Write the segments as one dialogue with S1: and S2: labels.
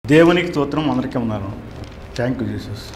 S1: దేవునికి స్తోత్రం అందరికీ ఉన్నాను థ్యాంక్ యూ జీసస్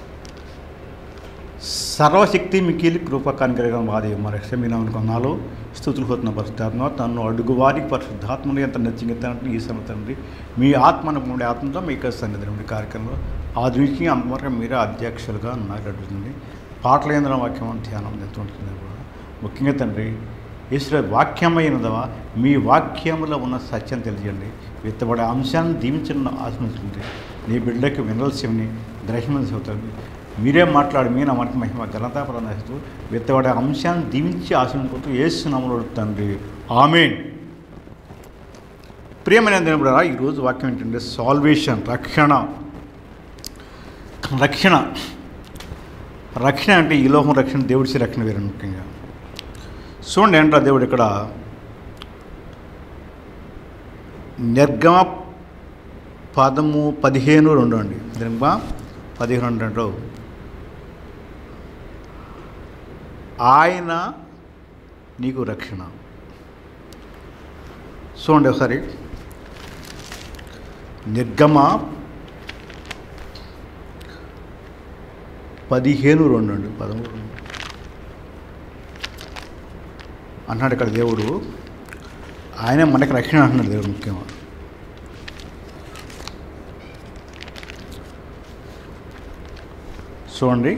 S1: సర్వశక్తి మిక్కిలి కృపకానికరగా మాది మరక్ష మీ నామని కొన్నాళ్ళు స్థుతులు పోతున్న పరిశుద్ధాత్మ తను అడుగు వారికి పరిశుద్ధాత్మను ఎంత నచ్చింగతంటే ఈ తండ్రి మీ ఆత్మను మూడి ఆత్మతో మీకు సన్నిధి కార్యక్రమంలో ఆది నుంచి అంతవరకు మీరే అధ్యక్షులుగా నాకు అడుగుతుంది పాటల ఏంద్ర వాక్యం ధ్యానం ఎంతుంటుంది కూడా ముఖ్యంగా తండ్రి ఈశ్వర వాక్యమైనదవా మీ వాక్యములో ఉన్న సత్యం తెలియజేయండి విత్తబడే అంశాన్ని దీవించిన ఆశించండి నీ బిడ్డకి వినల్సిని గ్రహించి అవుతుంది మీరే మాట్లాడి మీ నా మనకి మహిమ ఘనత ప్రదర్శిస్తూ విత్తబడే అంశాన్ని దీవించి ఆశించుకుంటూ ఏసునామలు తండ్రి ఆమెన్ ప్రియమైన దేవుడు ఈరోజు వాక్యం ఏంటంటే సాల్వేషన్ రక్షణ రక్షణ రక్షణ అంటే ఈ లోకం రక్షణ దేవుడిచి రక్షణ వేరే ముఖ్యంగా చూడండి ఏంట్రా దేవుడు ఇక్కడ నిర్గమ పదము పదిహేను రెండు అండి నిర్గమ పదిహేను రెండు అంటూ ఆయన నీకు రక్షణ చూడండి ఒకసారి నిర్గమ పదిహేను రెండు అండి పదమూడు రెండు అంటున్నాడు ఇక్కడ దేవుడు ఆయన మనకి రక్షణ అంటున్నాడు దేవుడు ముఖ్యంగా చూడండి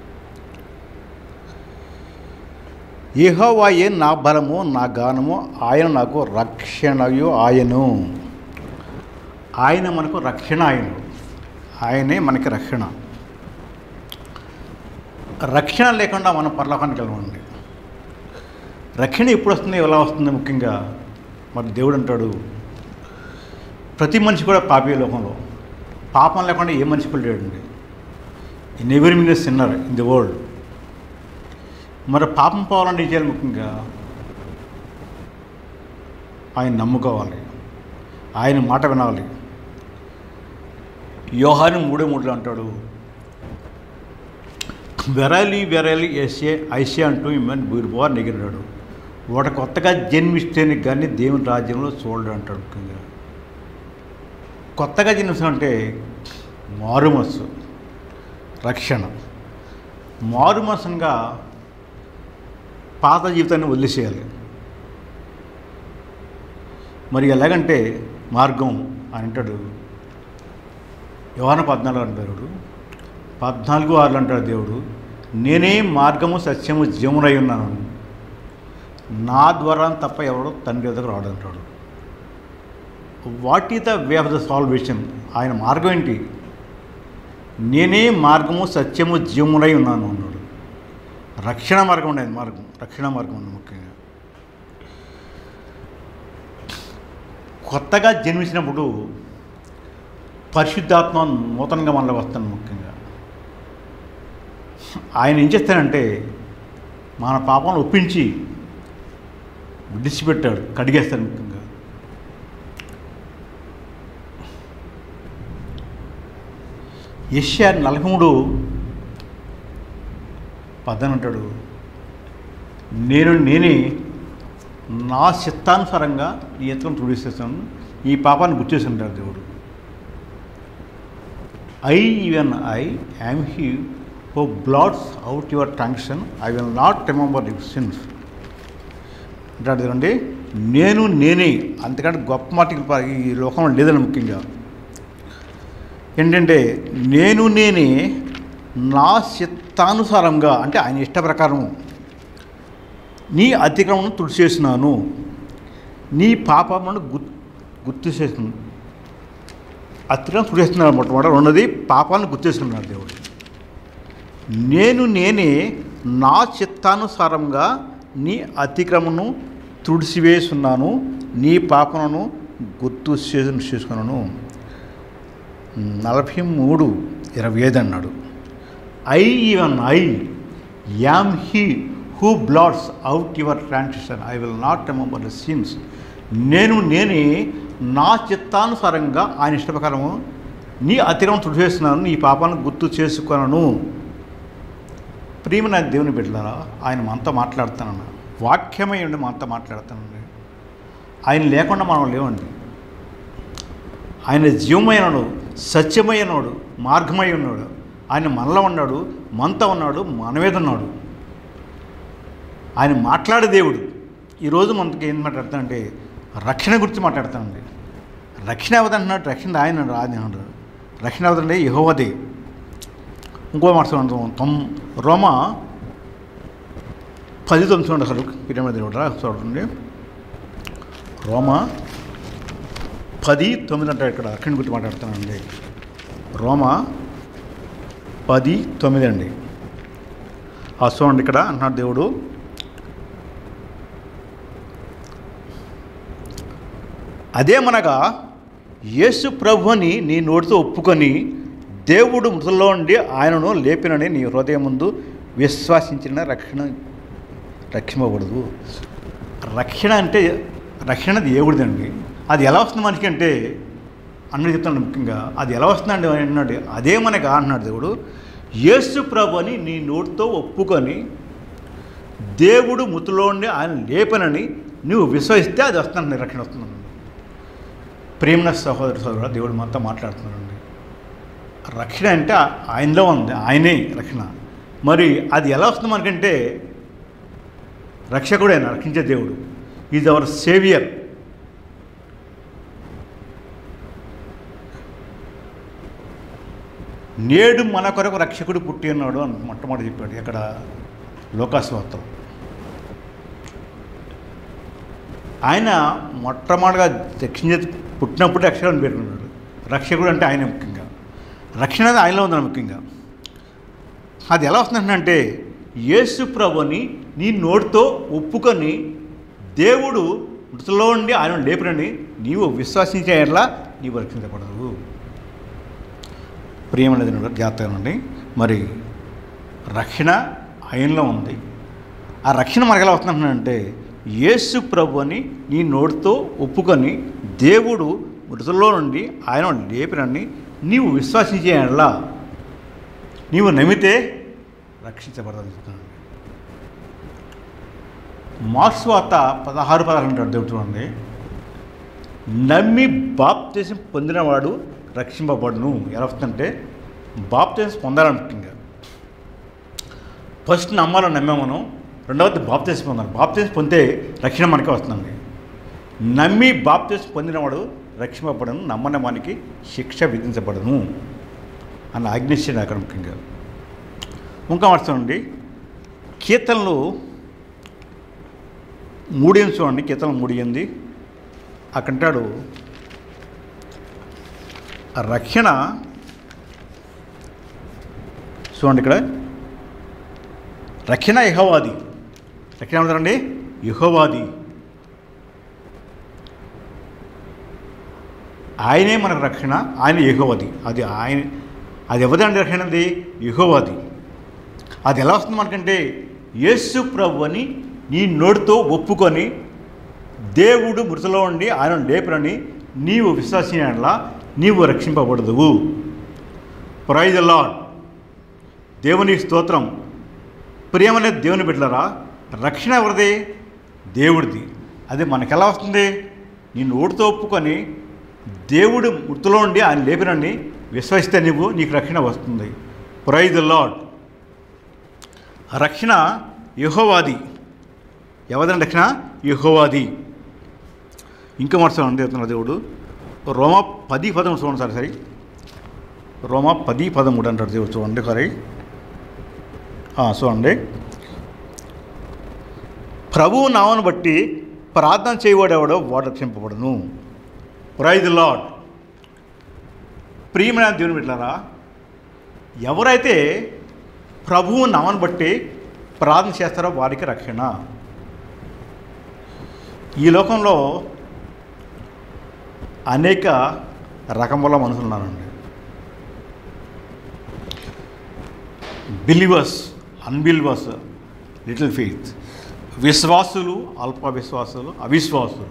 S1: యెహోవాయే నా బలము నా గానము ఆయన నాకు రక్షణయు ఆయను ఆయన మనకు రక్షణ ఆయన ఆయనే మనకి రక్షణ రక్షణ లేకుండా మనం పరలోకానికి వెళ్ళమండి రక్షణ ఎప్పుడు వస్తుంది ఎలా వస్తుంది ముఖ్యంగా మరి దేవుడు అంటాడు ప్రతి మనిషి కూడా పాపీ లోకంలో పాపం లేకుండా ఏ మనిషి కూడా లేడండి in every minute sinner in the world మరి పాపం పోవాలంటే ఏం చేయాలి ముఖ్యంగా ఆయన నమ్ముకోవాలి ఆయన మాట వినాలి యోహాను మూడే మూడులో అంటాడు వెరాలి వెరాలి ఎస్ఏ ఐసే అంటూ ఇమ్మని బూరిపోవారు నెగిరాడు వాట కొత్తగా జన్మిస్తేనే కానీ దేవుని రాజ్యంలో చూడడు అంటాడు ముఖ్యంగా కొత్తగా జన్మిస్తాం అంటే మారుమస్సు రక్షణ మారుమసంగా పాత జీవితాన్ని వదిలేసేయాలి మరి ఎలాగంటే మార్గం అని అంటాడు యోహాన పద్నాలుగు అంటాడు పద్నాలుగు ఆరులు అంటాడు దేవుడు నేనే మార్గము సత్యము జీవనై ఉన్నాను నా ద్వారా తప్ప ఎవడో తండ్రి ఎదుగు రాడంటాడు what is the way of the salvation ఆయన మార్గం ఏంటి నేనే మార్గము సత్యము జీవములై ఉన్నాను అన్నాడు రక్షణ మార్గం ఉండేది మార్గం రక్షణ మార్గం ఉంది ముఖ్యంగా కొత్తగా జన్మించినప్పుడు పరిశుద్ధాత్మ నూతనంగా మనలో వస్తాను ముఖ్యంగా ఆయన ఏం చేస్తానంటే మన పాపాలను ఒప్పించి విడిచిపెట్టాడు కడిగేస్తాడు ముఖ్యంగా యష్యా నలభై మూడు పద్దెన అంటాడు నేను నేనే నా చిత్తానుసారంగా నీ ఎత్తులను తుడిచేస్తాను ఈ పాపాన్ని గుర్తిస్తుంటాడు దేవుడు I even I am he who blots out your transgression I will not remember your sins అంటాడు చూడండి నేను నేనే అంతకంటే గొప్ప మాట ఈ లోకంలో లేదని ముఖ్యంగా ఏంటంటే నేను నేనే నా చిత్తానుసారంగా అంటే ఆయన ఇష్ట ప్రకారం నీ అతిక్రమణను తుడిచేసినాను నీ పాపమును గుర్తు గుర్తు చేస్తున్నాను అతిక్రమం తుడిచేస్తున్నాడు మొట్టమొదటి రెండోది పాపాలను గుర్తేసుకున్నాడు దేవుడు నేను నేనే నా చిత్తానుసారంగా నీ అతిక్రమను తుడిసివేస్తున్నాను నీ పాపలను గుర్తు చేసి చేసుకున్నాను నలభై మూడు ఇరవై ఐదు అన్నాడు I even I am he who blots out your transaction I will not remember the sins నేను నేనే నా చిత్తానుసారంగా ఆయన ఇష్ట ప్రకారము నీ అతిరమం తుడిచేస్తున్నాను నీ పాపాలను గుర్తు చేసుకున్నాను ప్రియమైన దేవుని బిడ్డలారా ఆయన మనతో మాట్లాడుతానన్న వాక్యమై ఉండి మనతో మాట్లాడుతానండి ఆయన లేకుండా మనం లేవండి ఆయన జీవమైనను సత్యమై ఉన్నాడు మార్గమై ఉన్నాడు ఆయన మనలో ఉన్నాడు మనతో ఉన్నాడు మన మీద ఉన్నాడు ఆయన మాట్లాడే దేవుడు ఈరోజు మనకి ఏం మాట్లాడుతానంటే రక్షణ గురించి మాట్లాడతానండి రక్షణ అవదంటున్నాడు రక్షణ ఆయన ఆయన అన్నాడు రక్షణ అవదండి యహోవది ఇంకో మాట చూడండి తొమ్ రోమ పది తొమ్మిది చూడండి అసలు పిరమిడ్ దేవుడు చూడండి రోమ పది తొమ్మిది అంటే ఇక్కడ రక్షణ గురించి మాట్లాడుతానండి రోమ పది తొమ్మిది అండి ఆ చూడండి ఇక్కడ అంటున్నాడు దేవుడు అదేమనగా యేసు ప్రభుని నీ నోటితో ఒప్పుకొని దేవుడు మృతుల్లో ఉండి ఆయనను లేపినని నీ హృదయం ముందు విశ్వాసించిన రక్షణ రక్షింపబడదు రక్షణ అంటే రక్షణ దేవుడిదండి అది ఎలా వస్తుంది మనకి అంటే అన్నది చెప్తాను ముఖ్యంగా అది ఎలా వస్తుందండి అన్నాడు అదే మనకి అంటున్నాడు దేవుడు యేసు ప్రభుని నీ నోటితో ఒప్పుకొని దేవుడు మృతుల్లో ఉండి ఆయన లేపనని నువ్వు విశ్వసిస్తే అది వస్తుంది రక్షణ వస్తుందండి ప్రేమన సహోదర సహోదరు దేవుడు మనతో మాట్లాడుతున్నాడండి రక్షణ అంటే ఆయనలో ఉంది ఆయనే రక్షణ మరి అది ఎలా వస్తుంది మనకంటే రక్షకుడైన రక్షించే దేవుడు ఈజ్ అవర్ సేవియర్ నేడు మన కొరకు రక్షకుడు పుట్టి ఉన్నాడు అని మొట్టమొదటి చెప్పాడు ఇక్కడ లోకాస్వార్తం ఆయన మొట్టమొదటిగా రక్షించ పుట్టినప్పుడు రక్షకుడు అని పేర్కొన్నాడు రక్షకుడు అంటే ఆయన ముఖ్యంగా రక్షణ అనేది ఆయనలో ఉందని ముఖ్యంగా అది ఎలా వస్తుందంటే యేసు ప్రభుని నీ నోటితో ఒప్పుకొని దేవుడు మృతిలో ఉండి ఆయన లేపినని నీవు విశ్వసించే ఎట్లా నీవు రక్షించబడదు ప్రియమైనది జాగ్రత్తగా ఉండి మరి రక్షణ ఆయనలో ఉంది ఆ రక్షణ మనకు ఎలా వస్తుందంటే యేసు ప్రభుని నీ నోటితో ఒప్పుకొని దేవుడు మృతుల్లో నుండి ఆయన లేపినని నీవు విశ్వసించే ఎట్లా నీవు నమ్మితే రక్షించబడదని చెప్తున్నాను మార్క్స్ వార్త పదహారు పదహారు అంటాడు దేవుడు చూడండి నమ్మి బాప్తీసం పొందినవాడు రక్షింపబడును ఎలా వస్తుందంటే బాప్తీసం పొందాలని ముఖ్యంగా ఫస్ట్ నమ్మాలని నమ్మామను రెండవది బాప్తీసం పొందాలి బాప్తీసం పొందితే రక్షణ మనకే వస్తుందండి నమ్మి బాప్తీసం పొందినవాడు రక్షింపబడను నమ్మని వానికి శిక్ష విధించబడను అని ఆజ్ఞించాడు అక్కడ ముఖ్యంగా ఇంకా చూడండి కీర్తనలు మూడేం చూడండి కీర్తనలు మూడు ఎనిమిది అక్కడంటాడు ఆ రక్షణ చూడండి ఇక్కడ రక్షణ యహోవాది రక్షణ ఏమంటారండి యహోవాది ఆయనే మనకు రక్షణ ఆయన యహోవది అది ఆయన అది ఎవదండి రక్షణ అది యహోవాది అది ఎలా వస్తుంది మనకంటే యేసు ప్రభు అని నీ నోటితో ఒప్పుకొని దేవుడు మృతిలో ఉండి ఆయన లేపరని నీవు విశ్వసించలా నీవు రక్షింపబడదువు ప్రైజ్ లాడ్ దేవుని స్తోత్రం ప్రియమనే దేవుని బిడ్డలరా రక్షణ ఎవరిది దేవుడిది అది మనకు ఎలా వస్తుంది నీ నోటితో ఒప్పుకొని దేవుడు మృతిలో ఉండి ఆయన లేపినని విశ్వసిస్తే నువ్వు నీకు రక్షణ వస్తుంది ప్రైజ్ లాడ్ రక్షణ యహోవాది ఎవదండి రక్షణ యహోవాది ఇంకా మాట అండి చెప్తున్నారు దేవుడు రోమ పది పదం చూడండి సరే సరే రోమ పది పదమూడు అంటాడు దేవుడు చూడండి సరే ఆ, చూడండి ప్రభువు నామను బట్టి ప్రార్థన చేయవాడెవడో వాడు రక్షింపబడను ప్రైజ్ లాడ్ ప్రియమైన దేవుని బిడ్డలారా ఎవరైతే ప్రభువు నామను బట్టి ప్రార్థన చేస్తారో వారికి రక్షణ ఈ లోకంలో అనేక రకముల మనుషులు ఉన్నారండి బిలీవర్స్ అన్బిలీవర్స్ లిటిల్ ఫెయిత్ విశ్వాసులు అల్ప విశ్వాసులు అవిశ్వాసులు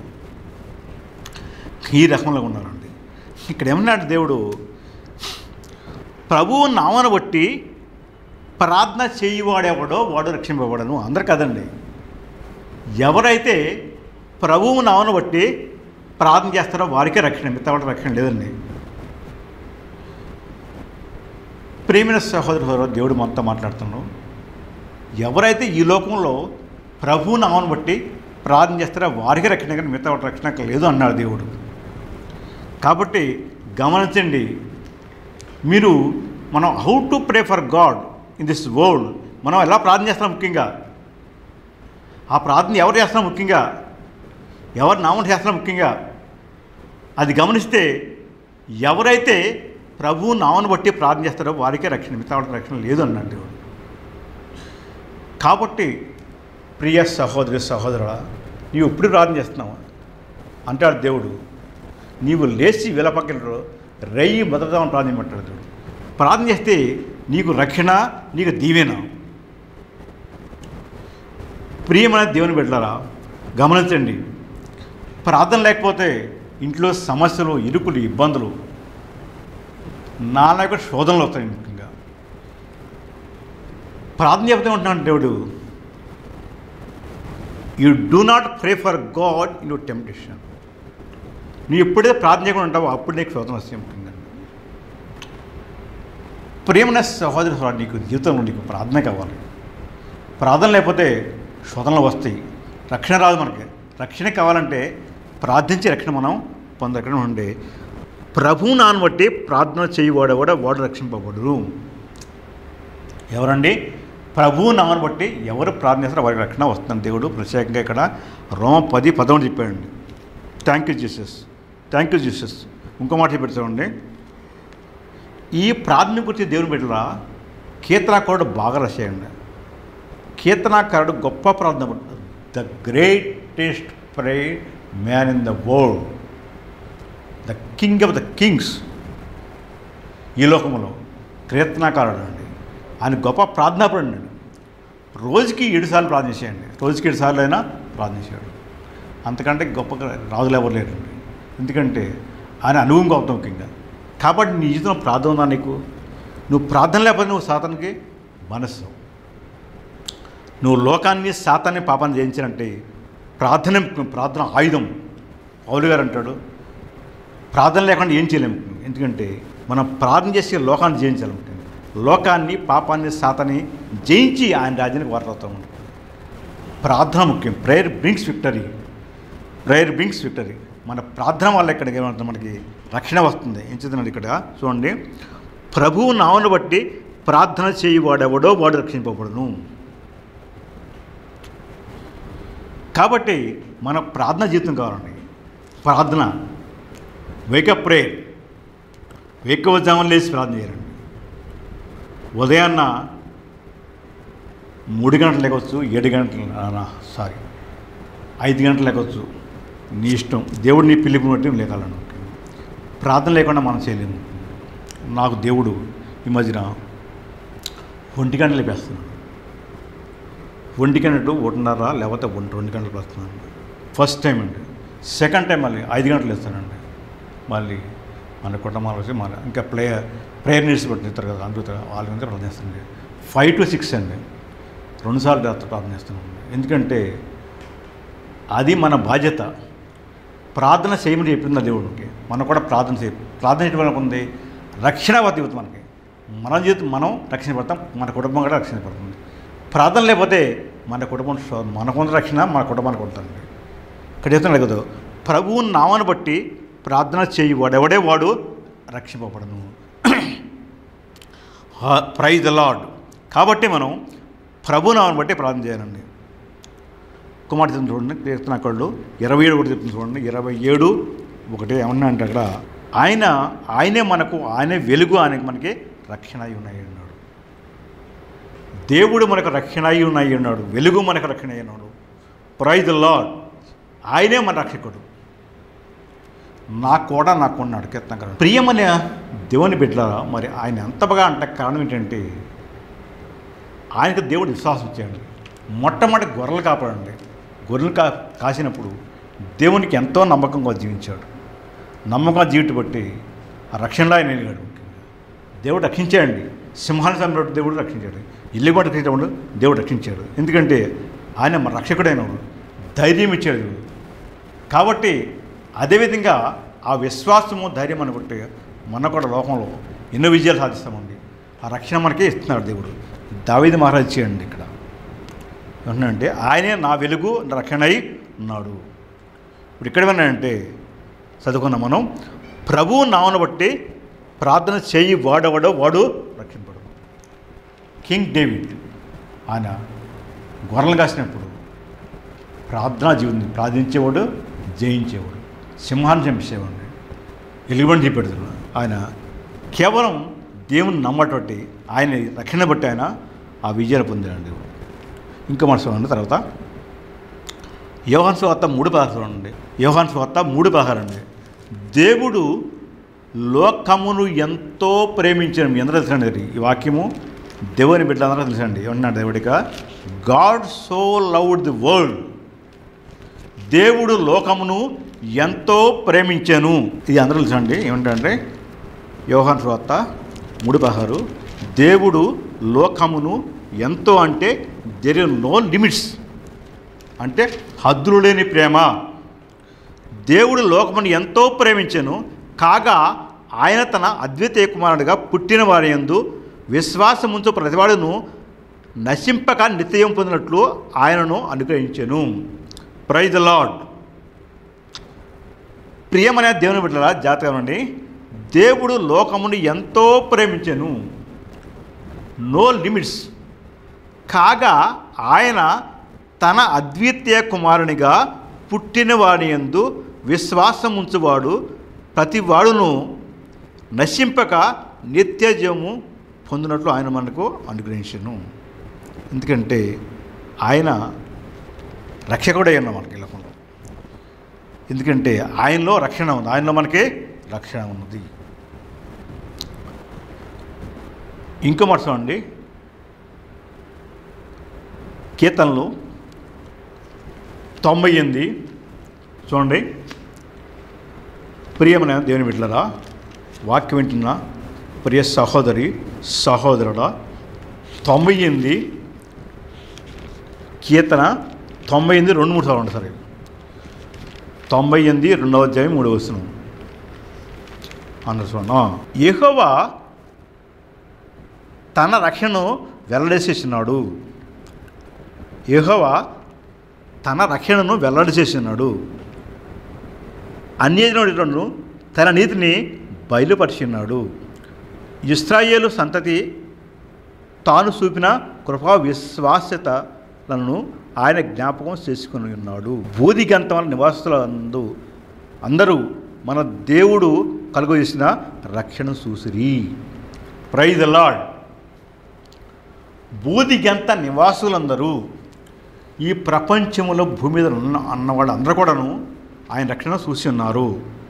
S1: ఈ రకంలో ఉన్నారండి ఇక్కడ ఏమన్నాడు దేవుడు ప్రభువు నామను బట్టి ప్రార్థన చేయువాడెవడో వాడు రక్షింపబడను అందరు కదండి ఎవరైతే ప్రభువు నామను బట్టి ప్రార్థన చేస్తారో వారికే రక్షణ మిగతా రక్షణ లేదండి ప్రేమిన సహోదరు దేవుడు మనతో మాట్లాడుతున్నాడు ఎవరైతే ఈ లోకంలో ప్రభు నామను బట్టి ప్రార్థన చేస్తారో వారికి రక్షణ కానీ మిగతా వాటి రక్షణ లేదు అన్నాడు దేవుడు కాబట్టి గమనించండి మీరు మనం how to pray for God in this world మనం ఎలా ప్రార్థన చేస్తున్నాం ముఖ్యంగా ఆ ప్రార్థన ఎవరు చేస్తున్నాం ముఖ్యంగా ఎవరు నామం చేస్తున్నాం ముఖ్యంగా అది గమనిస్తే ఎవరైతే ప్రభు నామను బట్టి ప్రార్థన చేస్తారో వారికే రక్షణ మిగతా వాళ్ళకి రక్షణ లేదు అన్నాడు దేవుడు కాబట్టి ప్రియ సహోదరి సహోదరుడా నీవు ఇప్పుడు ప్రార్థన చేస్తున్నావా అంటాడు దేవుడు నీవు లేచి విలపక్కన రెయ్యి మొదలదామని ప్రార్థించమంటాడు దేవుడు ప్రార్థన చేస్తే నీకు రక్షణ నీకు దీవెన ప్రియమైన దేవుని బిడ్డలారా గమనించండి ప్రార్థన లేకపోతే ఇంట్లో సమస్యలు ఇరుకులు ఇబ్బందులు నానా యొక్క శోధనలు వస్తాయి ముఖ్యంగా ప్రార్థన చెబుతూ ఉంటున్నాడు దేవుడు you do not pray for God in your temptation నువ్వు ఎప్పుడైతే ప్రార్థన చేయకుండా ఉంటావో అప్పుడు నీకు శోధన వస్తాయి ముఖ్యంగా ప్రేమన సహోదరి సహోదరు నీకు జీవితంలో నీకు ప్రార్థన కావాలి ప్రార్థన లేకపోతే శోధనలు వస్తాయి రక్షణ రాదు మనకి రక్షణ కావాలంటే ప్రార్థించే రక్షణ మనం పొందకుండా ఉండే ప్రభు నాన్న బట్టి ప్రార్థన చేయవాడు కూడా వాడు రక్షింపబడు ఎవరండి ప్రభు నామను బట్టి ఎవరు ప్రార్థన చేస్తారో వారికి రక్షణ వస్తుంది దేవుడు ప్రత్యేకంగా ఇక్కడ రోమ పది పదమూడు చెప్పాడండి thank you Jesus thank you Jesus ఇంకో మాట చెప్పాడు ఈ ప్రార్థన గురించి దేవుని బిడ్డరా కీర్తనాకారుడు బాగా రసేయండి కీర్తనాకారుడు గొప్ప ప్రార్థన the greatest pray man in the world the king of the kings ఈ లోకంలో కీర్తనాకారుడు అండి ఆయన గొప్ప ప్రార్థనాపడు అండి రోజుకి ఏడుసార్లు ప్రార్థన చేయండి రోజుకి ఏడుసార్లు అయినా ప్రార్థన చేయాడు అంతకంటే గొప్ప రాజులు ఎవరు లేరండి ఎందుకంటే ఆయన అనుభవం గొప్ప ముఖ్యంగా కాబట్టి నీ జీవితంలో ప్రార్థన ఉందా నీకు నువ్వు ప్రార్థన లేకపోతే నువ్వు సాతానికి మనస్సు నువ్వు లోకాన్ని సాతాన్ని పాపాన్ని జయించాలంటే ప్రార్థన ప్రార్థన ఆయుధం పౌలు గారు అంటాడు ప్రార్థన లేకుండా ఏం చేయలేము ఎందుకంటే మనం ప్రార్థన చేసి లోకాన్ని జయించాలి లోకాన్ని పాపాన్ని సాతాన్ని జయించి ఆయన రాజ్యానికి వారవుతాం ప్రార్థన ముఖ్యం prayer brings victory prayer brings victory మన ప్రార్థన వల్ల ఇక్కడ ఏమవుతుంది మనకి రక్షణ వస్తుంది ఏం చెప్తున్నాడు ఇక్కడ చూడండి ప్రభువు నామను బట్టి ప్రార్థన చేయవాడెవడో వాడు రక్షింపబడును కాబట్టి మన ప్రార్థన జీవితం కావాలండి ప్రార్థన వేకప్ ప్రేయర్ వేకవజామం లేచి ప్రార్థన చేయాలండి ఉదయాన్న మూడు గంటలు లేకొచ్చు ఏడు గంటలు సారీ ఐదు గంటలు లేకొచ్చు నీ ఇష్టం దేవుడు నీ పిలుపుని బట్టి నువ్వు లేకాలను ప్రార్థన లేకుండా మనం చేయలేము నాకు దేవుడు ఈ మధ్యన ఒంటి గంటలు లేపేస్తున్నాడు ఒంటి గంటలు ఒకటిన్నర లేకపోతే ఒంటి రెండు గంటలకు వస్తున్నాను ఫస్ట్ టైం అండి సెకండ్ టైం మళ్ళీ ఐదు గంటలు వేస్తానండి మళ్ళీ మన కుటుంబాలు వచ్చి మళ్ళీ ఇంకా ప్లేయర్ ప్రేయర్ నీడ్స్ పెట్టిస్తారు కదా అందుకు వాళ్ళ మీద ప్రార్థన చేస్తానండి ఫైవ్ టు సిక్స్ అండి రెండుసార్లు రాత్రి ప్రార్థన చేస్తున్నాం ఎందుకంటే అది మన బాధ్యత ప్రార్థన చేయమని చెప్పింది దేవుడికి మనం కూడా ప్రార్థన చేయ ప్రార్థన చేయడం వల్ల ఉంది రక్షణ జీవితం మనకి మన జీవితం మనం రక్షణ పడతాం మన కుటుంబం కూడా రక్షణ పడుతుంది ప్రార్థన లేకపోతే మన కుటుంబం శో- మనకున్న రక్షణ మన కుటుంబానికి ఉంటుంది ఇక్కడ చెప్తున్నాడు కదా ప్రభువు నామను బట్టి ప్రార్థన చేయి వాడెవడే వాడు రక్షింపబడను ప్రైజ్ ద లాడ్ కాబట్టి మనం ప్రభు నామను బట్టి ప్రార్థన చేయాలండి కుమార్ చెప్తుంది చూడండి కీర్తన అక్కడు ఇరవై ఏడు ఒకటి చెప్తుంది చూడండి ఇరవై ఏడు ఒకటి ఏమన్నా అంటే అక్కడ ఆయన ఆయనే మనకు ఆయనే వెలుగు ఆయనకి మనకి రక్షణ అయి ఉన్నాయి అన్నాడు దేవుడు మనకు రక్షణ అయి ఉన్నాయి అన్నాడు వెలుగు మనకు రక్షణ అయి ఉన్నాడు ప్రైజ్ లాడ్ ఆయనే మన రక్షకుడు నాకు కూడా నాకు ఉన్నాడు కీర్తనకారుడు ప్రియమనే దేవుని బిడ్డలారా మరి ఆయన ఎంత బాగా అంటే కారణం ఏంటంటే ఆయనకు దేవుడు విశ్వాసం ఇచ్చాడు మొట్టమొదటి గొర్రెలు కాపాడండి గొర్రెలు కా కాసినప్పుడు దేవునికి ఎంతో నమ్మకంగా జీవించాడు నమ్మకంగా జీవితం బట్టి ఆ రక్షణలో ఆయన వెళ్ళాడు దేవుడు రక్షించాడండి సింహాన్ని చంపినప్పుడు దేవుడు రక్షించాడు ఇల్లు కూడా రక్షించాడు దేవుడు రక్షించాడు ఎందుకంటే ఆయన మన రక్షకుడైన వాడు. ధైర్యం ఇచ్చాడు దేవుడు. కాబట్టి అదేవిధంగా ఆ విశ్వాసము ధైర్యం అనుకుంటే మన కూడా లోకంలో ఎన్నో విజయాలు సాధిస్తామండి ఆ రక్షణ మనకే ఇస్తున్నాడు దేవుడు దావీది మహారాజ్ చేయండి ఇక్కడ ఏమంటున్నాడంటే ఆయనే నా వెలుగు నా రక్షణ అయి ఉన్నాడు ఇప్పుడు ఇక్కడ ఏమన్నాడంటే చదువుకున్నాం మనం ప్రభువు నామను బట్టి ప్రార్థన చేయి వాడవడో వాడు రక్షింపడు కింగ్ డేవిడ్ ఆయన గొర్రెలు కాసినప్పుడు ప్రార్థనా జీవితం ప్రార్థించేవాడు జయించేవాడు సింహాన్ని చంపేసేవాడు ఎలుగుబండి చూపెడుతున్నాడు ఆయన కేవలం దేవుని నమ్మటువంటి ఆయన రక్షణ బట్టి ఆయన ఆ విజయాలు పొందాడు ఇంకా మన చూడండి తర్వాత యోహాన్ స్వార్త మూడు పదహారు చూడండి యోహాన్ స్వార్త మూడు పదహారు అండి దేవుడు లోకమును ఎంతో ప్రేమించిన మీ అందరూ తెలుసండి ఈ వాక్యము దేవుని బిడ్డలందరూ తెలుసండి ఏమన్నాడు దేవుడిక God so loved the world దేవుడు లోకమును ఎంతో ప్రేమించాను ఇది అందరూ తెలుసండి ఏమంటే యోహాన్ స్వార్త మూడు పదహారు దేవుడు లోకమును ఎంతో అంటే దెర్ నో లిమిట్స్ అంటే హద్దులు లేని ప్రేమ దేవుడు లోకమును ఎంతో ప్రేమించాను కాగా ఆయన తన అద్వితీయ కుమారుడిగా పుట్టిన వారి యందు విశ్వాసముంచు ప్రతివాడును నశింపక నిత్యం పొందినట్లు ఆయనను అనుగ్రహించాను ప్రైజ్ ద లాడ్ ప్రియమనే దేవుని బిడ్డల జాతకం అండి దేవుడు లోకమును ఎంతో ప్రేమించాను నో లిమిట్స్ కాగా ఆయన తన అద్వితీయ కుమారునిగా పుట్టినవాడి యందు విశ్వాసం ఉంచువాడు ప్రతివాడును నశింపక నిత్యజము పొందినట్లు ఆయన మనకు అనుగ్రహించను ఎందుకంటే ఆయన రక్షకుడే ఉన్న మనకి ఈ లోకంలో ఎందుకంటే ఆయనలో రక్షణ ఉంది ఆయనలో మనకి రక్షణ ఉన్నది ఇంకో మాట చూడండి కీర్తనలు తొంభై ఎనిమిది చూడండి ప్రియమైన దేవుని బిడ్డలరా వాక్యం వింటున్న ప్రియ సహోదరి సహోదరుడా తొంభై ఎనిమిది కీర్తన తొంభై ఎనిమిది రెండు మూడు సార్లు సరే తొంభై ఎనిమిది రెండవ అధ్యాయం మూడవ వస్తున్నాం అందరు చూడండి యెహోవా తన రక్షణను వెల్లడేసేసినాడు యెహోవా తన రక్షణను వెల్లడి చేసినాడు అన్యజనులను తన నీతిని బయలుపరిచినాడు ఇస్రాయేలు సంతతి తాను చూపిన కృపా విశ్వాస్యతలను ఆయన జ్ఞాపకం చేసుకుని ఉన్నాడు బోధిగంతముల నివాసులందు అందరూ మన దేవుడు కలుగజేసిన రక్షణ చూసిరి ప్రైజ్ లాడ్ బూదిగంత నివాసులందరూ ఈ ప్రపంచంలో భూమి మీద ఉన్న అన్న వాళ్ళందరూ కూడాను ఆయన రక్షణ చూసి ఉన్నారు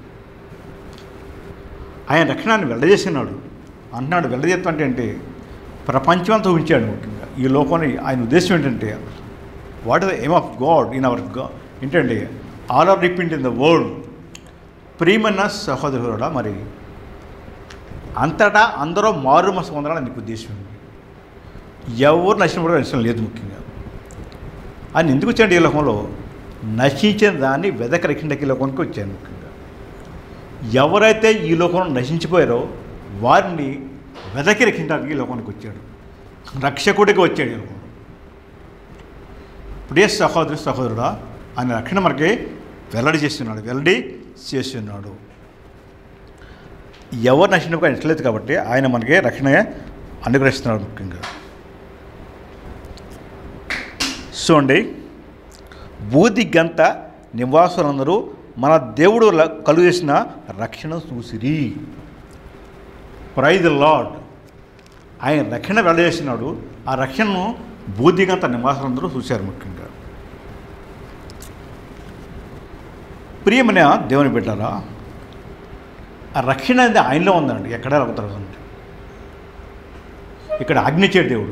S1: ఆయన రక్షణాన్ని వెళ్ళజేసినాడు అంటున్నాడు వెళ్ళజేస్తాం అంటే ఏంటి ప్రపంచం అంతా ఉంచాడు ముఖ్యంగా ఈ లోకాన్ని ఆయన ఉద్దేశం ఏంటంటే what is the aim of God in our ఏంటంటే all are repent in the world ప్రియమైన సహోదరుడా మరి అంతటా అందరూ మారు మస పొందాలని నీకు ఉద్దేశం ఉంది ఎవరు నశించడం ఇష్టం లేదు ముఖ్యంగా ఆయన ఎందుకు వచ్చాడు ఈ లోకంలో నశించిన దాన్ని వెదక రక్షణకి ఈ లోకానికి వచ్చాను ముఖ్యంగా ఎవరైతే ఈ లోకంలో నశించిపోయారో వారిని వెదకి రక్షించడానికి ఈ లోకానికి వచ్చాడు రక్షకుడికి వచ్చాడు ఈ లోకంలో ప్రియ సహోదరు సహోదరుడా ఆయన రక్షణ మనకి వెల్లడి చేస్తున్నాడు వెల్లడి చేస్తున్నాడు ఎవరు నశించడం ఆయన ఇష్టలేదు కాబట్టి ఆయన మనకి రక్షణ అనుగ్రహిస్తున్నాడు ముఖ్యంగా చూడండి బూది గంత నివాసులందరూ మన దేవుడు ల- కలుగు చేసిన రక్షణ చూసిరి ప్రైజ్ లార్డ్ ఆయన రక్షణ వెళ్ళజేసినాడు ఆ రక్షణను బూదిగంత నివాసులందరూ చూశారు ముఖ్యంగా ప్రియమైన దేవుని బిడ్డారా ఆ రక్షణ అనేది ఆయనలో ఉందండి ఎక్కడ అవుతారండి ఇక్కడ ఆజ్ఞించాడు దేవుడు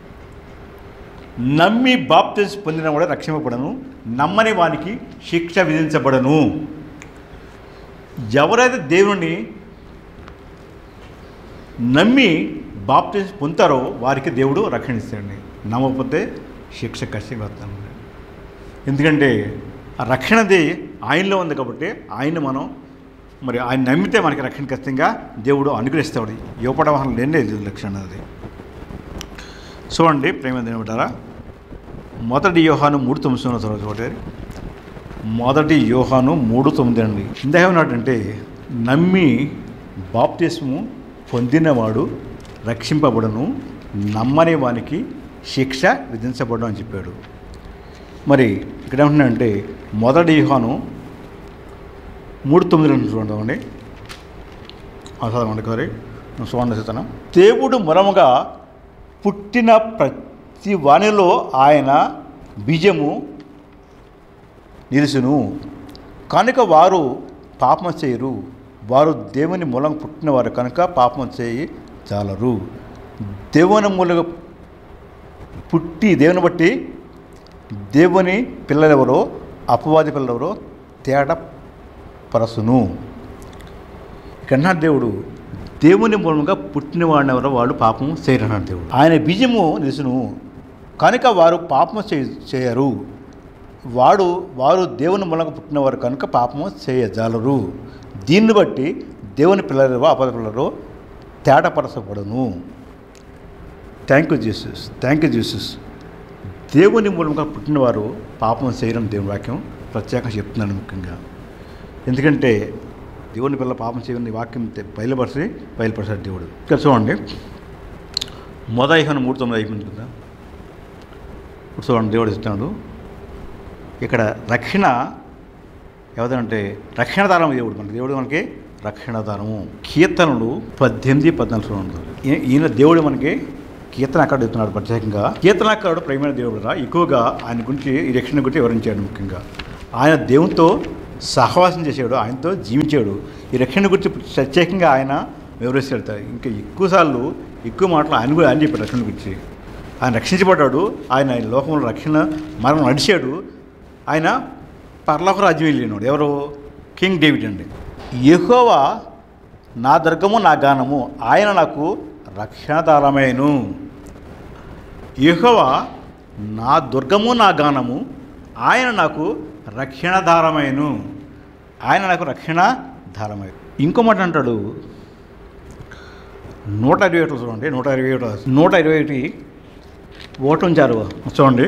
S1: నమ్మి బాప్తిస్ పొందిన వాడు రక్షింపబడను నమ్మని వానికి శిక్ష విధించబడను ఎవరైతే దేవుని నమ్మి బాప్తిస్ పొందుతారో వారికి దేవుడు రక్షణిస్తాడండి నమ్మకపోతే శిక్ష ఖచ్చితంగా వస్తాను ఎందుకంటే ఆ రక్షణది ఆయనలో ఉంది కాబట్టి ఆయన మనం మరి ఆయన నమ్మితే మనకి రక్షణ ఖచ్చితంగా దేవుడు అనుగ్రహిస్తాడు ఇవ్వడం వల్ల లేనే లేదు లక్షణ అది చూడండి ప్రేమ ఏమంటారా మొదటి యోహాను మూడు తొమ్మిది సున్నా తర్వాత చూడండి మొదటి యోహాను మూడు తొమ్మిది అండి ఇందాక ఏమన్నాడంటే నమ్మి బాప్తిస్ము పొందినవాడు రక్షింపబడను నమ్మని వానికి శిక్ష విధించబడను అని చెప్పాడు మరి ఇక్కడ ఏమంటున్నాడంటే మొదటి యోహాను మూడు తొమ్మిది రెండు చూడండి చదవండి కారి చూడండి సీతనం దేవుడు మూలముగా పుట్టిన ప్రతి వాణిలో ఆయన బీజము నిలుసును కనుక వారు పాపం చేయరు వారు దేవుని మూలంగా పుట్టినవారు కనుక పాపం చేయి చాలరు దేవుని మూలంగా పుట్టి దేవుని బట్టి దేవుని పిల్లలెవరో అపవాది పిల్లలెవరో తేడా పరసును కన్నా దేవుడు దేవుని మూలంగా పుట్టిన వాడిని ఎవరో వాళ్ళు పాపం చేయరన్నాడు దేవుడు ఆయన బీజము నిలుసును కనుక వారు పాపం చేయ- చేయరు వాడు వారు దేవుని మూలంగా పుట్టినవారు కనుక పాపము చేయజాలరు దీన్ని బట్టి దేవుని పిల్లలు అపద పిల్లలు తేటపరచబడును thank you Jesus thank you Jesus దేవుని మూలంగా పుట్టినవారు పాపం చేయడం దేవుని వాక్యం ప్రత్యేకంగా చెప్తున్నాను ముఖ్యంగా ఎందుకంటే దేవుని పిల్ల పాపం చేయని వాక్యం తె- బయలుపరిచి బయలుపరిచాడు దేవుడు ఇక్కడ చూడండి మొదైహను మూడు తొమ్మిది అయిపోయింది కదా ఇప్పుడు చూడండి దేవుడు ఇస్తున్నాడు ఇక్కడ రక్షణ ఎవరంటే రక్షణ దారం దేవుడు మనకి దేవుడు మనకి రక్షణ దారము కీర్తనలు పద్దెనిమిది పద్నాలుగు చూడండి ఈ- ఈయన దేవుడు మనకి కీర్తనకారుడు చెప్తున్నాడు ప్రత్యేకంగా కీర్తనకారుడు ప్రేమైన దేవుడు రా ఎక్కువగా ఆయన గురించి ఈ రక్షణ గురించి వివరించాడు ముఖ్యంగా ఆయన దేవునితో సహవాసం చేసాడు ఆయనతో జీవించాడు ఈ రక్షణ గురించి ప్రత్యేకంగా ఆయన వివరిస్తాడు ఇంకా ఎక్కువసార్లు ఎక్కువ మాటలు ఆయన కూడా ఆయన చెప్పాడు రక్షణ గురించి ఆయన రక్షించబడ్డాడు ఆయన ఈ లోకంలో రక్షణ మరణం నడిచాడు ఆయన పర్లోక రాజ్యం వెళ్ళినాడు ఎవరు కింగ్ డేవిడ్ అండి యెహోవా నా దుర్గము నా గానము ఆయన నాకు రక్షణదారమేను యెహోవా నా దుర్గము నా గానము ఆయన నాకు రక్షణధారమేను ఆయన నాకు రక్షణ ధారమై ఇంకో మాట అంటాడు నూట ఇరవై ఒకటి చూడండి నూట ఇరవై ఒకటి నూట ఇరవై ఒకటి ఓటు ఉంచారు చూడండి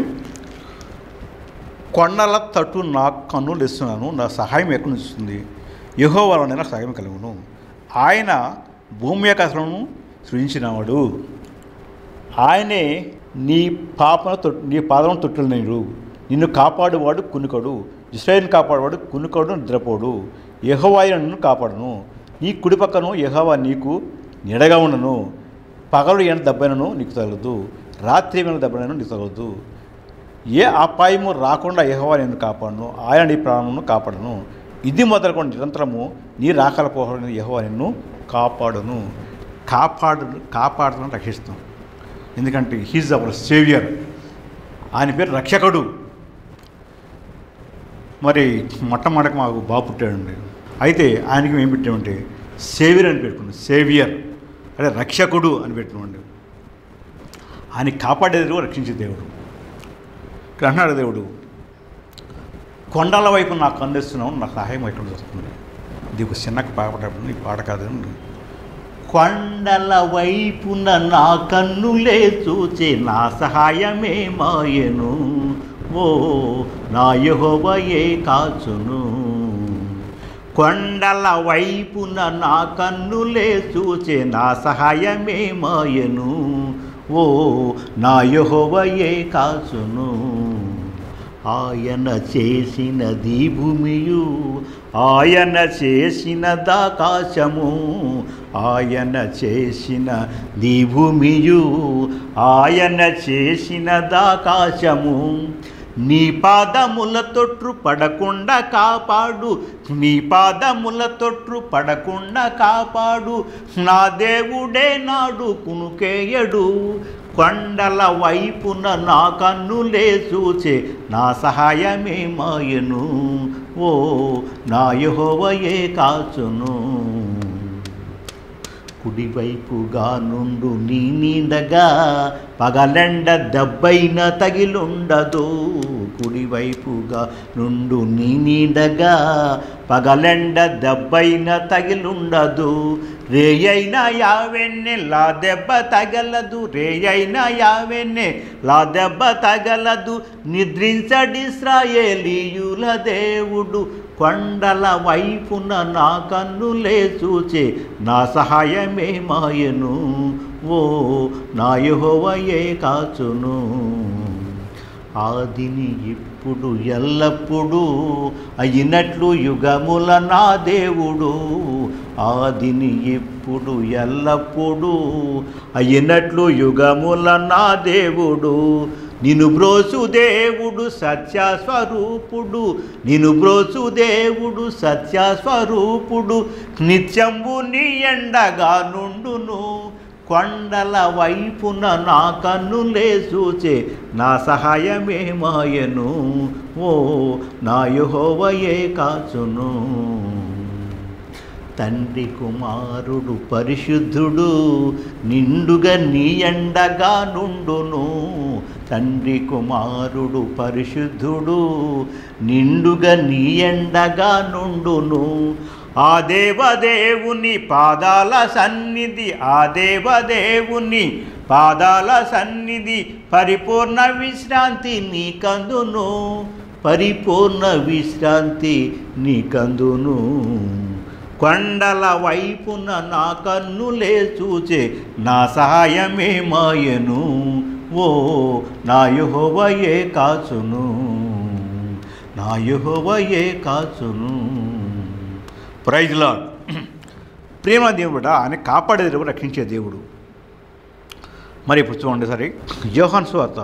S1: కొండల తట్టు నా కన్నులు ఇస్తున్నాను నా సహాయం ఎక్కడి నుంచి వస్తుంది యహో వలన నాకు సహాయం కలుగును ఆయన భూమి ఆకాశమును సృజించినవాడు ఆయనే నీ పాపన తొట్ నీ పాదం తొట్టులు నీడు నిన్ను కాపాడువాడు కునుకడు ఇస్రాయిల్ని కాపాడువాడు కునుకడు నిద్రపోడు యహోవాయి నన్ను కాపాడును నీ కుడి పక్కను యహోవా నీకు నీడగా ఉండను పగలు ఎండ దెబ్బనను నీకు తగలదు రాత్రి ఏమైనా దెబ్బనను నీకు తగలదు ఏ అపాయము రాకుండా యెహోవా నిన్ను కాపాడును ఆయన నీ ప్రాణమును కాపాడును ఇది మొదలుకొని నిరంతరము నీ రాకల పోహడని యెహోవా నిన్ను కాపాడును కాపాడు కాపాడుతున్న రక్షిస్తాం ఎందుకంటే హీజ్ అవర్ సేవియర్ ఆయన పేరు రక్షకుడు మరి మొట్టమొదటి మాకు బాబు పుట్టాడండి అయితే ఆయనకి మేము పెట్టామంటే సేవియర్ అని పెట్టుకున్నాం సేవియర్ అంటే రక్షకుడు అని పెట్టినామండి ఆయన కాపాడేది రక్షించే దేవుడు ఇక్కడ అన్నాడు దేవుడు కొండల వైపు నాకు అందిస్తున్నావు నా సహాయం ఎక్కడ వస్తుంది ఇది ఒక చిన్న పాట ఈ పాట కాదు కొండల వైపున నా కన్నులే చూచే నా సహాయమే మాయను ఓ నా యెహోవయే కాచును కొండల వైపున నా కన్నులే చూచే నా సహాయమే మాయను ఓ నా యెహోవయే కాచును ఆయన చేసినది భూమియు ఆయన చేసినదాకాశము ఆయన చేసిన ది భూమియు ఆయన చేసినదాకాశము నీ పాదముల తొట్టు పడకుండా కాపాడు నీ పాదముల తొట్టు పడకుండా కాపాడు నా దేవుడే నాడు కునుకేయడు కొండల వైపున నా కన్నులే చూచే నా సహాయమే మాయను ఓ నా యెహోవయే కాచును కుడివైపుగా నుండు నీ నీడగా పగలెండ దెబ్బైన తగిలుండదు కుడివైపుగా నుండు నీ నీడగా పగలెండ దెబ్బైన తగిలుండదు రేయైనా యావెన్నె లా దెబ్బ తగలదు రేయైనా యావెన్నె లా దెబ్బ తగలదు నిద్రించడిస్రాయేలీయుల దేవుడు కొండల వైపున నా కన్నులే చూచే నా సహాయమే మాయను ఓ నా యెహోవాయే కాచును ఆదిని ఇప్పుడు ఎల్లప్పుడూ అయినట్లు యుగముల నా దేవుడు ఆదిని ఇప్పుడు ఎల్లప్పుడూ అయినట్లు యుగముల నా దేవుడు నిను బ్రోసు దేవుడు సత్యస్వరూపుడు నిను బ్రోసు దేవుడు సత్యస్వరూపుడు నిత్యంబు నీ ఎండగా నుండును కొండల వైపున నా కన్నులే చూచే నా సహాయమే మాయను ఓ నా యెహోవయే కాచును తండ్రి కుమారుడు పరిశుద్ధుడు నిండుగా నీ ఎండగా నుండును తండ్రి కుమారుడు పరిశుద్ధుడు నిండుగా నీ ఎండగా నుండును ఆ దేవదేవుని పాదాల సన్నిధి ఆ దేవదేవుని పాదాల సన్నిధి పరిపూర్ణ విశ్రాంతి నీకందును పరిపూర్ణ విశ్రాంతి నీకందును కొండల వైపున నా కన్నులే చూచే నా సహాయమే మాయను ఓ నా యెహోవయే కాచును నా యెహోవయే కాచును ప్రైజ్ లాడ్ ప్రేమ దేవుడా ఆయన కాపాడే దేవుడు రక్షించే దేవుడు మరి ఇప్పుడు చూడండి సరే యోహాన్ సువార్త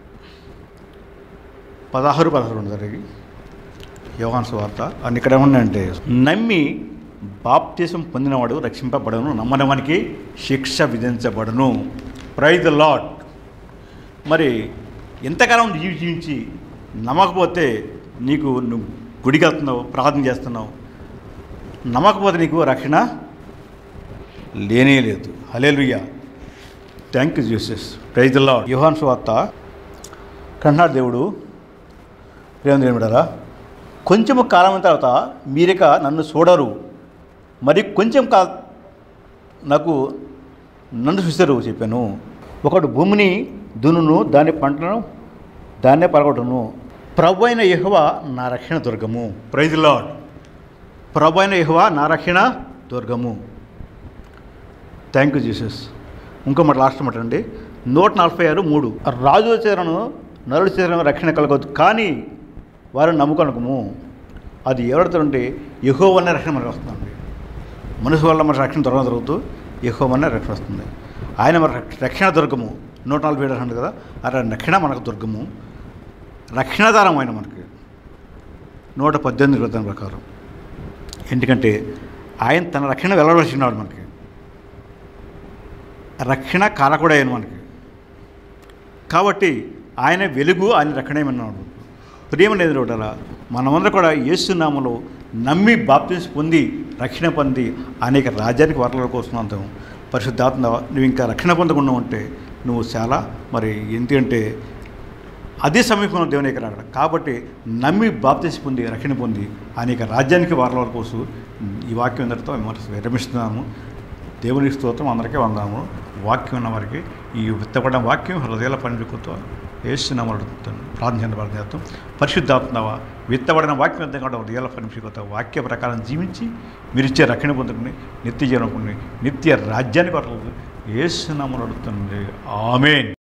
S1: పదహారు పదహారు ఉంది సరే యోహాన్ సువార్త అని ఇక్కడ ఏమన్నాయంటే నమ్మి బాప్తిసం పొందినవాడు రక్షింపబడను నమ్మనవానికి శిక్ష విధించబడను ప్రైజ్ లాడ్ మరి ఎంతకాలం జీవి జీవించి నమ్మకపోతే నీకు నువ్వు గుడికి వెళ్తున్నావు ప్రార్థన చేస్తున్నావు నమ్మకపోతే నీకు రక్షణ లేనే లేదు hallelujah thank you Jesus praise Lord యుహాన్ సువార్త కన్నాడు దేవుడు ప్రేమ దేవుడారా కొంచెము కాలం తర్వాత మీరిక నన్ను చూడరు మరి కొంచెం కా నాకు నన్ను చూస్తారు చెప్పాను ఒకడు భూమిని దున్నును దాని పంటను దాన్నే పరగొట్టును ప్రభు అయిన యెహోవ నా రక్షణ దుర్గము ప్రైజ్ లాడ్ ప్రభు అయిన యెహోవా నా రక్షణ దుర్గము థ్యాంక్ యూ జీసస్ ఇంకో మాట లాస్ట్ మాట అండి నూట నలభై ఆరు మూడు రాజుల చేరను నరుడి చేరను రక్షణ కలగదు కానీ వారిని నమ్ముకొనకము అది ఎవరితో యహో అనే రక్షణ మనకు వస్తుందండి మనుషు వల్ల మన రక్షణ దొరకడం జరుగుతూ యహో అనే రక్షణ వస్తుంది ఆయన మన రక్ష- రక్షణ దుర్గము నూట నలభై ఏడు అంటుంది కదా ఆ రక్షణ మనకు దుర్గము రక్షణదారం ఆయన మనకి నూట పద్దెనిమిది గ్రంథం ప్రకారం ఎందుకంటే ఆయన తన రక్షణ వెళ్ళవలసినాడు మనకి రక్షణ కారకుడు ఆయన మనకి కాబట్టి ఆయన వెలుగు ఆయన రక్షణేమన్నాడు ప్రేమ లేదు ఒకటరా మనమందరం కూడా యేసునామలో నమ్మి బాప్తిస్ పొంది రక్షణ పొంది అనేక రాజ్యానికి వరల కోసం అంతాం పరిశుద్ధాత్మ నువ్వు ఇంకా రక్షణ పొందకుండా ఉంటే నువ్వు చాలా మరి ఎందుకంటే అదే సమీపంలో దేవుని యొక్క రాకడ కాబట్టి నమ్మి బాప్తిసి పొంది రక్షణ పొంది అనేక రాజ్యానికి వారల కోసం ఈ వాక్యం అందరితో మనం విరమిస్తున్నాము దేవుని స్తోత్రం అందరికీ వందాము వాక్యం ఉన్న వారికి ఈ విత్తపడిన వాక్యం హృదయాల పనికొతో వేస్తున్నాము ప్రార్థన ప్రార్థన పరిశుద్ధాత్మవ విత్తబడిన వాక్యం అంతా కూడా హృదయాల పనికొత వాక్య ప్రకారం జీవించి మీరు ఇచ్చే రక్షణ పొందుకుని నిత్య జీవనం పొంది నిత్య రాజ్యానికి వరలు వేస్తున్నాము అడుగుతుంది ఆమెన్